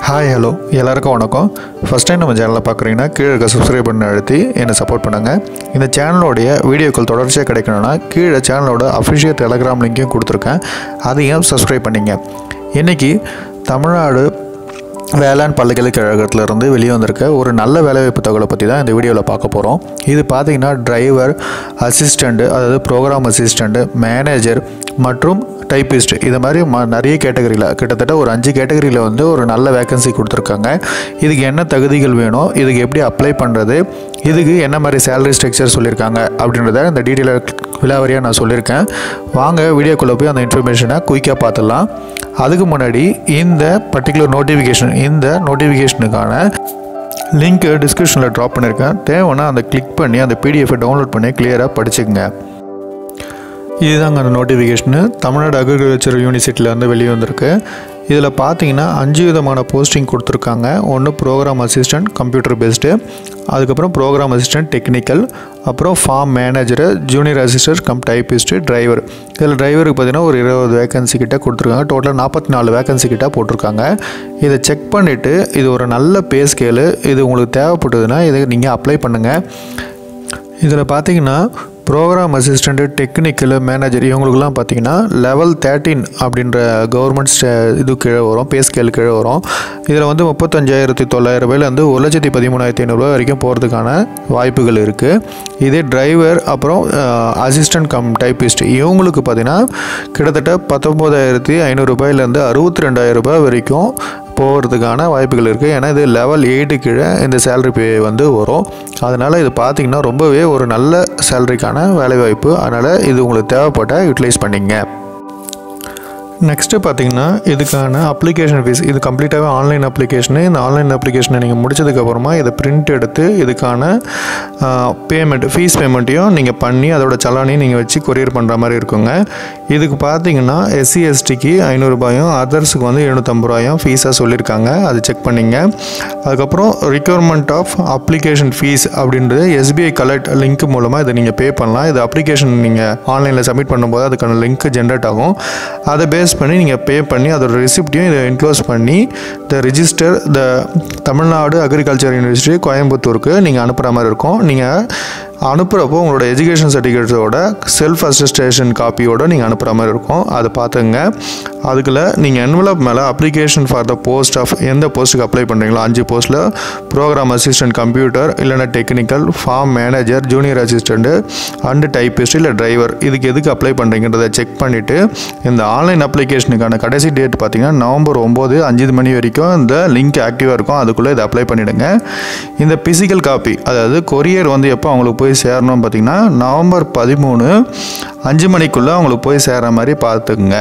hi hello எல்லாருக்கும் வணக்கம் first time நம்ம சேனலை பார்க்குறீங்கன்னா கீழே இருக்க சப்ஸ்கிரைப் பண்ண அழுத்தி என்னை சப்போர்ட் பண்ணுங்கள் இந்த சேனலோடைய வீடியோக்கள் தொடர்ச்சியாக கிடைக்கணும்னா கீழே சேனலோட அஃபிஷியல் டெலகிராம் லிங்க்கையும் கொடுத்துருக்கேன் அதையும் சப்ஸ்கிரைப் பண்ணிங்க இன்றைக்கி தமிழ்நாடு வேளாண் பல்கலைக்கழகத்திலிருந்து வெளியே வந்திருக்க ஒரு நல்ல வேலைவாய்ப்பு தகவலை பற்றி தான் இந்த வீடியோவில் பார்க்க போகிறோம் இது பார்த்தீங்கன்னா டிரைவர் அசிஸ்டண்ட்டு அதாவது ப்ரோக்ராம் அசிஸ்டண்ட்டு மேனேஜர் மற்றும் டைப்பிஸ்ட் இது மாதிரி ம நிறைய கேட்டகரியில் கிட்டத்தட்ட ஒரு அஞ்சு கேட்டகரியில் வந்து ஒரு நல்ல வேக்கன்சி கொடுத்துருக்காங்க இதுக்கு என்ன தகுதிகள் வேணும் இதுக்கு எப்படி அப்ளை பண்ணுறது இதுக்கு என்ன மாதிரி சேலரி ஸ்ட்ரக்சர் சொல்லியிருக்காங்க அப்படின்றத இந்த டீட்டெயிலாக விலாவரியாக நான் சொல்லியிருக்கேன் வாங்க வீடியோக்குள்ளே போய் அந்த இன்ஃபர்மேஷனை குயிக்காக பார்த்துடலாம் அதுக்கு முன்னாடி இந்த பர்டிகுலர் நோட்டிஃபிகேஷன் இந்த நோட்டிஃபிகேஷனுக்கான லிங்க் டிஸ்கிரிப்ஷனில் ட்ராப் பண்ணியிருக்கேன் தேவைன்னா அந்த கிளிக் பண்ணி அந்த பிடிஎஃபை டவுன்லோட் பண்ணி கிளியராக படிச்சுக்கங்க இதுதாங்க அந்த நோட்டிஃபிகேஷனு தமிழ்நாடு அக்ரிகல்ச்சர் யூனிவர்சிட்டியிலேருந்து வெளியே வந்திருக்கு இதில் பார்த்தீங்கன்னா அஞ்சு விதமான போஸ்டிங் கொடுத்துருக்காங்க ஒன்று ப்ரோக்ராம் அசிஸ்டன்ட் கம்ப்யூட்டர் பேஸ்டு அதுக்கப்புறம் ப்ரோக்ராம் அசிஸ்டன்ட் டெக்னிக்கல் அப்புறம் farm manager junior assistant cum typist driver இதில் டிரைவருக்கு பார்த்தீங்கன்னா ஒரு இருபது வேகன்சி கிட்ட கொடுத்துருக்காங்க டோட்டலாக நாற்பத்தி நாலு வேகன்சி கிட்ட போட்டிருக்காங்க இதை செக் பண்ணிவிட்டு இது ஒரு நல்ல பே ஸ்கேலு இது உங்களுக்கு தேவைப்பட்டதுன்னா இதை நீங்கள் அப்ளை பண்ணுங்கள் இதில் பார்த்தீங்கன்னா ப்ரோக்ராம் அசிஸ்டண்ட்டு டெக்னிக்கல் மேனேஜர் இவங்களுக்குலாம் பார்த்தீங்கன்னா லெவல் தேர்ட்டீன் அப்படின்ற கவர்மெண்ட் ஸ்டே இது கீழே வரும் பே ஸ்கேல் கீழே வரும் இதில் வந்து முப்பத்தஞ்சாயிரத்தி தொள்ளாயிரம் ரூபாயிலேருந்து ஒரு லட்சத்தி பதிமூணாயிரத்தி ஐநூறுரூவா வரைக்கும் போகிறதுக்கான வாய்ப்புகள் இருக்குது இதே டிரைவர் அப்புறம் அசிஸ்டன்ட் கம் டைப்பிஸ்ட் இவங்களுக்கு பார்த்தீங்கன்னா கிட்டத்தட்ட பத்தொம்போதாயிரத்தி ஐநூறுரூபாயிலேருந்து அறுபத்தி ரெண்டாயிரம் ரூபாய் வரைக்கும் போகிறதுக்கான வாய்ப்புகள் இருக்குது ஏன்னா இது லெவல் எயிட்டு கீழே இந்த சேலரி பே வந்து வரும் அதனால் இது பார்த்திங்கன்னா ரொம்பவே ஒரு நல்ல சேலரிக்கான வேலைவாய்ப்பு அதனால் இது உங்களுக்கு தேவைப்பட்ட யூட்டிலைஸ் பண்ணிங்க நெக்ஸ்ட்டு பார்த்தீங்கன்னா இதுக்கான அப்ளிகேஷன் ஃபீஸ் இது கம்ப்ளீட்டாகவே ஆன்லைன் அப்ளிகேஷனு இந்த ஆன்லைன் அப்ளிகேஷனை நீங்கள் முடிச்சதுக்கப்புறமா இதை பிரிண்ட் எடுத்து இதுக்கான பேமெண்ட் ஃபீஸ் பேமெண்ட்டையும் நீங்கள் பண்ணி அதோட சலானையும் நீங்கள் வச்சு கொரியர் பண்ணுற மாதிரி இருக்குங்க இதுக்கு பார்த்தீங்கன்னா எஸ்சி எஸ்டிக்கு ஐநூறுரூபாயும் அதர்ஸுக்கு வந்து எழுநூற்றம்பது ரூபாயும் ஃபீஸாக சொல்லியிருக்காங்க அது செக் பண்ணிங்க அதுக்கப்புறம் ரிக்யர்மெண்ட் ஆஃப் அப்ளிகேஷன் ஃபீஸ் அப்படின்றது எஸ்பிஐ கலெக்ட் லிங்க் மூலமாக இதை நீங்கள் பே பண்ணலாம் இது அப்ளிகேஷன் நீங்கள் ஆன்லைனில் சப்மிட் பண்ணும்போது அதுக்கான லிங்க் ஜென்ரேட் ஆகும் அதை பேஸ் பண்ணி நீங்கள் பே பண்ணி அதோட ரெசிப்டையும் இதை என்க்ளோஸ் பண்ணி the registrar the Tamil Nadu agriculture university கோயம்புத்தூருக்கு நீங்கள் அனுப்புகிற மாதிரி இருக்கும் நீங்கள் அனுப்புகிறப்போ உங்களோட எஜுகேஷன் சர்டிஃபிகேட்ஸோட செல்ஃப் அசிஸ்டேஷன் காப்பியோட நீங்கள் அனுப்புகிற மாதிரி இருக்கும் அதை பார்த்துங்க அதுக்குள்ள நீங்கள் என்வலப் மேலே application for the post of எந்த போஸ்ட்டுக்கு அப்ளை பண்ணுறீங்களோ அஞ்சு போஸ்ட்டில் ப்ரோக்ராம் அசிஸ்டன்ட் கம்ப்யூட்டர் இல்லைனா technical farm manager junior assistant and typist இல்லை டிரைவர் இதுக்கு எதுக்கு அப்ளை பண்ணுறீங்கிறத செக் பண்ணிவிட்டு இந்த ஆன்லைன் அப்ளிகேஷனுக்கான கடைசி டேட் பார்த்தீங்கன்னா நவம்பர் ஒம்பது அஞ்சு மணி வரைக்கும் இந்த லிங்க் ஆக்டிவாக இருக்கும் அதுக்குள்ளே இதை அப்ளை பண்ணிவிடுங்க இந்த பிசிக்கல் காப்பி அதாவது கொரியர் வந்து எப்போ அவங்களுக்கு போய் சேரணும்னு பார்த்தீங்கன்னா நவம்பர் பதிமூணு அஞ்சு மணிக்குள்ளே அவங்களுக்கு போய் சேர்கிற மாதிரி பார்த்துக்குங்க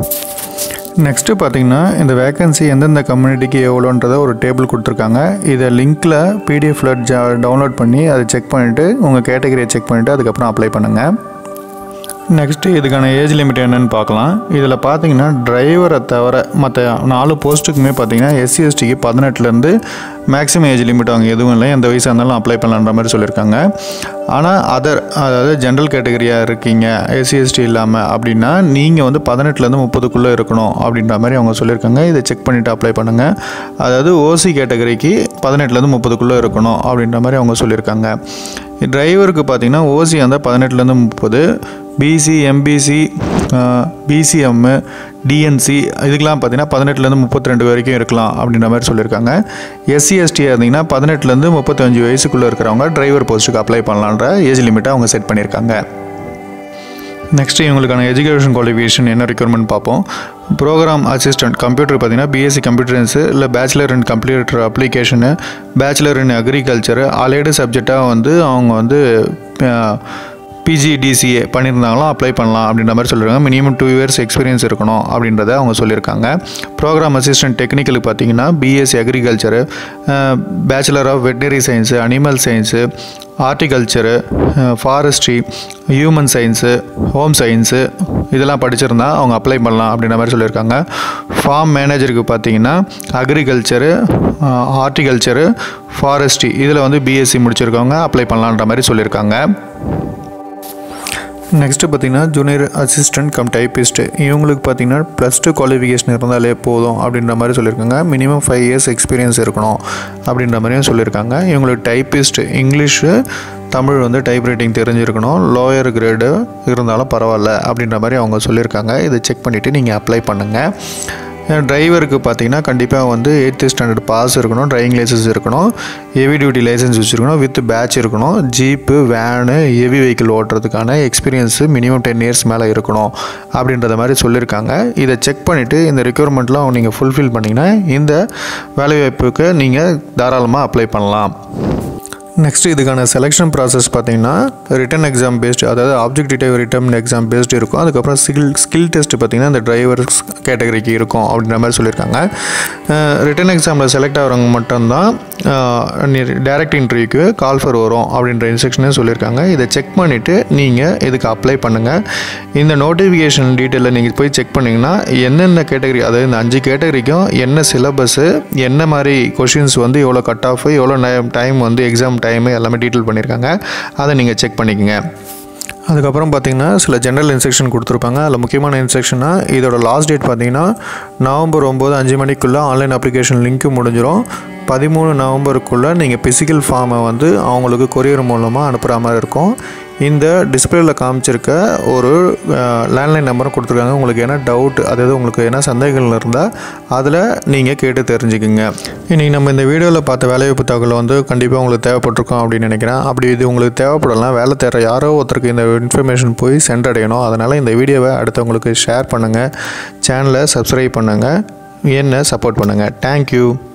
நெக்ஸ்ட்டு பார்த்தீங்கன்னா இந்த வேக்கன்சி எந்தெந்த கம்யூனிட்டிக்கு எவ்வளோன்றத ஒரு டேபிள் கொடுத்துருக்காங்க இதை லிங்க்கில் பிடிஎஃப்ல டவுன்லோட் பண்ணி அதை செக் பண்ணிவிட்டு உங்கள் கேட்டகரியை செக் பண்ணிவிட்டு அதுக்கப்புறம் அப்ளை பண்ணுங்கள் நெக்ஸ்ட்டு இதுக்கான ஏஜ் லிமிட் என்னன்னு பார்க்கலாம் இதில் பார்த்தீங்கன்னா டிரைவரை தவிர மற்ற நாலு போஸ்ட்டுக்குமே பார்த்தீங்கன்னா எஸ்சி எஸ்டிக்கு பதினெட்டுலேருந்து மேக்ஸிமம் ஏஜ் லிமிட் அவங்க எதுவும் இல்லை எந்த வயசாக இருந்தாலும் அப்ளை பண்ணலான்ற மாதிரி சொல்லியிருக்காங்க ஆனால் அதர் அதாவது ஜென்ரல் கேட்டகரியாக இருக்கீங்க எஸ்சி எஸ்டி இல்லாமல் அப்படின்னா நீங்கள் வந்து பதினெட்டுலேருந்து முப்பதுக்குள்ளே இருக்கணும் அப்படின்ற மாதிரி அவங்க சொல்லியிருக்காங்க இதை செக் பண்ணிவிட்டு அப்ளை பண்ணுங்கள் அதாவது ஓசி கேட்டகரிக்கு பதினெட்டுலேருந்து முப்பதுக்குள்ளே இருக்கணும் அப்படின்ற மாதிரி அவங்க சொல்லியிருக்காங்க டிரைவருக்கு பார்த்தீங்கன்னா ஓசி அந்த பதினெட்டுலேருந்து முப்பது பிசி எம்பிசி பிசிஎம்மு டிஎன்சி இதுக்கெலாம் பார்த்தீங்கன்னா பதினெட்டுலேருந்து முப்பத்தி ரெண்டு வரைக்கும் இருக்கலாம் அப்படின்ற மாதிரி சொல்லியிருக்காங்க எஸ்சி எஸ்டி இருந்தீங்கன்னா பதினெட்டுலேருந்து முப்பத்தஞ்சு வயசுக்குள்ளே இருக்கிறவங்க டிரைவர் போஸ்ட்டுக்கு அப்ளை பண்ணலான்ற ஏஜ் லிமிட்டை அவங்க செட் பண்ணியிருக்காங்க நெக்ஸ்ட்டு இவங்களுக்கான எஜுகேஷன் குவாலிஃபிகேஷன் என்ன ரெக்யர்மெண்ட் பார்ப்போம் ப்ரோக்ராம் அசிஸ்டன்ட் கம்ப்யூட்டர் பார்த்தீங்கன்னா பிஎஸ்சி கம்ப்யூட்டர் சயின்ஸு இல்லை bachelor in computer application bachelor in agriculture allied சப்ஜெக்டாக வந்து அவங்க வந்து பிஜிடிசிஏ பண்ணியிருந்தாங்களும் அப்ளை பண்ணலாம் அப்படின்ற மாதிரி சொல்லியிருக்காங்க மினிமம் டூ இயர்ஸ் எக்ஸ்பீரியன்ஸ் இருக்கணும் அப்படின்றத அவங்க சொல்லியிருக்காங்க ப்ரோக்ராம் அசிஸ்டன்ட் டெக்னிக்கலுக்கு பார்த்தீங்கன்னா BSc agriculture bachelor of veterinary science animal science horticulture forestry human science home science இதெல்லாம் படிச்சிருந்தா அவங்க அப்ளை பண்ணலாம் அப்படின்ற மாதிரி சொல்லியிருக்காங்க ஃபார்ம் மேனேஜருக்கு பார்த்தீங்கன்னா அக்ரிகல்ச்சரு ஹார்டிகல்ச்சரு ஃபாரஸ்ட்ரி இதில் வந்து பிஎஸ்சி முடிச்சிருக்கவங்க அப்ளை பண்ணலான்ற மாதிரி சொல்லியிருக்காங்க நெக்ஸ்ட்டு பார்த்தீங்கன்னா ஜூனியர் அசிஸ்டன்ட் கம் டைப்பிஸ்ட் இவங்களுக்கு பார்த்தீங்கன்னா ப்ளஸ் டூ குவாலிஃபிகேஷன் இருந்தாலே போதும் அப்படின்ற மாதிரி சொல்லியிருக்காங்க மினிமம் ஃபைவ் இயர்ஸ் எக்ஸ்பீரியன்ஸ் இருக்கணும் அப்படின்ற மாதிரியும் சொல்லியிருக்காங்க இவங்களுக்கு டைப்பிஸ்ட் இங்கிலீஷு தமிழ் வந்து டைப் ரைட்டிங் தெரிஞ்சிருக்கணும் லோயர் கிரேடு இருந்தாலும் பரவாயில்ல அப்படின்ற மாதிரி அவங்க சொல்லியிருக்காங்க இதை செக் பண்ணிவிட்டு நீங்கள் அப்ளை பண்ணுங்கள் டிரைவருக்கு பார்த்தீங்கன்னா கண்டிப்பாக வந்து எயித்து ஸ்டாண்டர்ட் பாஸ் இருக்கணும் டிரைவிங் லைசன்ஸ் இருக்கணும் ஹெவி டியூட்டி லைசன்ஸ் வச்சுருக்கணும் வித் பேட்ச் இருக்கணும் ஜீப்பு வேனு ஹெவி வெஹிக்கிள் ஓட்டுறதுக்கான எக்ஸ்பீரியன்ஸு மினிமம் டென் இயர்ஸ் மேலே இருக்கணும் அப்படின்றத மாதிரி சொல்லியிருக்காங்க இதை செக் பண்ணிவிட்டு இந்த ரெக்யர்மெண்ட்லாம் நீங்கள் ஃபுல்ஃபில் பண்ணிங்கன்னா இந்த வேலைவாய்ப்புக்கு நீங்கள் தாராளமாக அப்ளை பண்ணலாம் நெக்ஸ்ட் இதுக்கான செலெக்ஷன் ப்ராசஸ் பார்த்தீங்கன்னா ரிட்டன் எக்ஸாம் பேஸ்டு அதாவது ஆப்ஜெக்டிவ் ரிட்டன் எக்ஸாம் பேஸ்டு இருக்கும் அதுக்கப்புறம் ஸ்கில் ஸ்கில் டெஸ்ட் பார்த்தீங்கன்னா இந்த டிரைவர்ஸ் கேட்டகரிக்கு இருக்கும் அப்படின்ற மாதிரி சொல்லியிருக்காங்க ரிட்டன் எக்ஸாமில் செலக்ட் ஆகிறவங்க மட்டும்தான் டேரக்ட் இன்டர்வியூக்கு கால் ஃபர் வரும் அப்படின்ற இன்ஸ்ட்ரக்ஷனே சொல்லியிருக்காங்க இதை செக் பண்ணிவிட்டு நீங்கள் இதுக்கு அப்ளை பண்ணுங்கள் இந்த நோட்டிஃபிகேஷன் டீட்டெயிலில் நீங்கள் போய் செக் பண்ணிங்கன்னா என்னென்ன கேட்டகரி அதாவது இந்த அஞ்சு கேட்டகரிக்கும் என்ன சிலபஸ்ஸு என்ன மாதிரி கொஷின்ஸ் வந்து எவ்வளோ கட் ஆஃப் எவ்வளோ டைம் வந்து எக்ஸாம் டைமு எல்லாமே டீட்டெயில் பண்ணியிருக்காங்க அதை நீங்கள் செக் பண்ணிக்கோங்க அதுக்கப்புறம் பார்த்தீங்கன்னா சில ஜென்ரல் இன்ஸ்ட்ரக்ஷன் கொடுத்துருப்பாங்க அதில் முக்கியமான இன்ஸ்ட்ரக்ஷனாக இதோட லாஸ்ட் டேட் பார்த்தீங்கன்னா நவம்பர் ஒம்பது அஞ்சு மணிக்குள்ளே ஆன்லைன் அப்ளிகேஷன் லிங்க்கு முடிஞ்சிடும் பதிமூணு நவம்பருக்குள்ளே நீங்கள் பிசிக்கல் ஃபார்மை வந்து அவங்களுக்கு கொரியர் மூலமாக அனுப்புகிற மாதிரி இருக்கும் இந்த டிஸ்பிளேல காமிச்சிருக்க ஒரு லேண்ட்லைன் நம்பரும் கொடுத்துருக்காங்க உங்களுக்கு என்ன டவுட் அதாவது உங்களுக்கு என்ன சந்தேகங்கள் இருந்தால் அதில் நீங்கள் கேட்டு தெரிஞ்சுக்குங்க இன்றைக்கி நம்ம இந்த வீடியோவில் பார்த்த வேலைவாய்ப்பு தகவல் வந்து கண்டிப்பாக உங்களுக்கு தேவைப்பட்டிருக்கும் அப்படின்னு நினைக்கிறேன் அப்படி இது உங்களுக்கு தேவைப்படலாம் வேலை தேடுற யாரோ ஒருத்தருக்கு இந்த இன்ஃபர்மேஷன் போய் சென்றடையணும் அதனால் இந்த வீடியோவை அடுத்தவங்களுக்கு ஷேர் பண்ணுங்கள் சேனலை சப்ஸ்கிரைப் பண்ணுங்கள் என்ன சப்போர்ட் பண்ணுங்கள் தேங்க்யூ